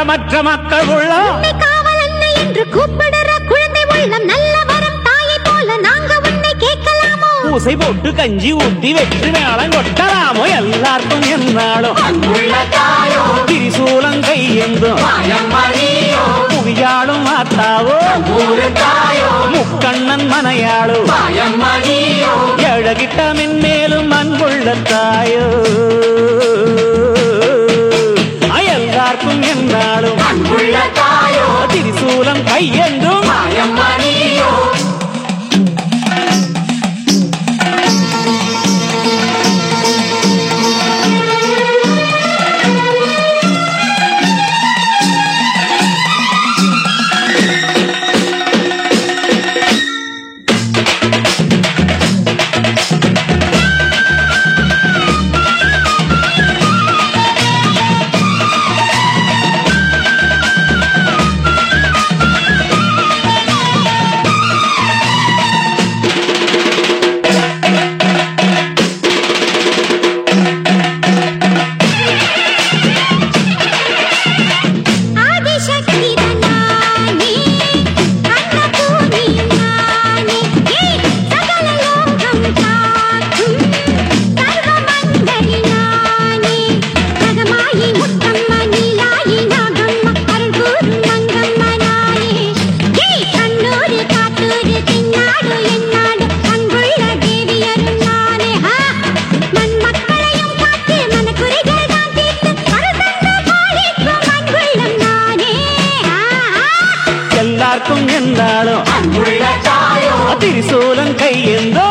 கலக்கமற்ற மக்கள் உள்ளம் உன்னை காவல் அன்னை என்று கூப்பிடுற குழந்தை உள்ளம் நல்ல வரம் தாயை போல நாங்க உன்னை கேட்கலாமோ பூசை போட்டு கஞ்சி ஊத்தி வெற்றி மேளம் கொட்டலாமோ எல்லாருக்கும் என்னாலும் திரிசூலம் கையெந்தும் புவியாளும் மாத்தாவோ முக்கண்ணன் மனையாளோ எழகிட்ட மென்மேலும் அன்புள்ள தாயோ எல்லாருக்கும் என்னாலும் திரிசூலம் கையெந்தும் ஆதிசக்தி நானே அன்னபூர்ணி நானே ஏ சகல லோகம் காக்கும் சர்வமங்கலி நானே ஜகமாயி முத்தம்மா நீலாயி நாகம்மா அருள் கூறும் மங்கம்மா நானே ஏ கண்ணூரு காத்தூரு தென்னாடு என்னாடு அன்புள்ள தேவியரும் நானே ஹா மண் மக்களையும் காத்து மனக்குறைகள் தான் தீர்த்து அருள் தந்த பாலிக்கும் அன்புள்ளம் நானே ஆ ஆ எல்லாருக்கும் என்னாலும் திரிசூலம் கையெந்தோ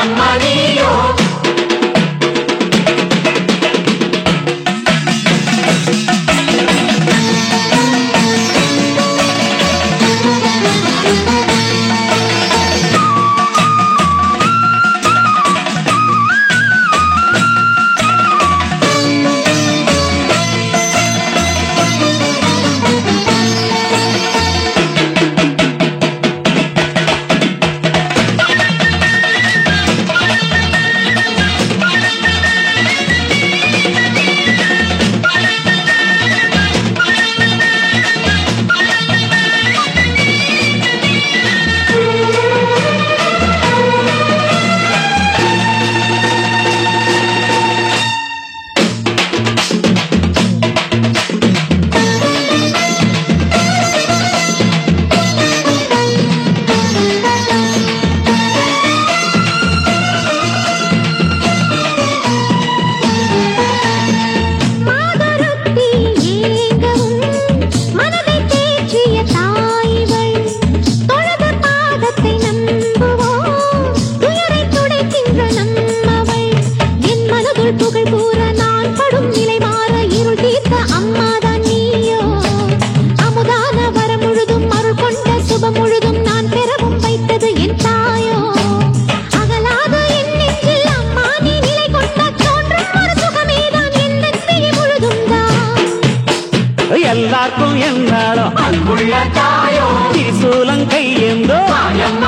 மாதருத்தி ஏங்கவும் மனதை தேற்றிய தாய்வள் தொழுது பாதத்தை நம்புவோம் துயரை துடைக்கின்ற நம்மவள் என் மனதுள் புகழ் கூற நான் படும் நிலை மாற இருள் தீர்த்த அம்மாதான் நீயோ அமுதான வரம் முழுதும் அருள் கொண்ட சுபம் முழுதும் நான் பெறவும் வைத்தது என் தாயோ அகலாத என் நெஞ்சில் அம்மா நீ நிலை கொண்ட தோன்றும் ஒரு சுகமேதான் என் நெற்றியை முழுதும் தான் எல்லாருக்கும் என்னாலும் திரிசூலம் கையெந்தோ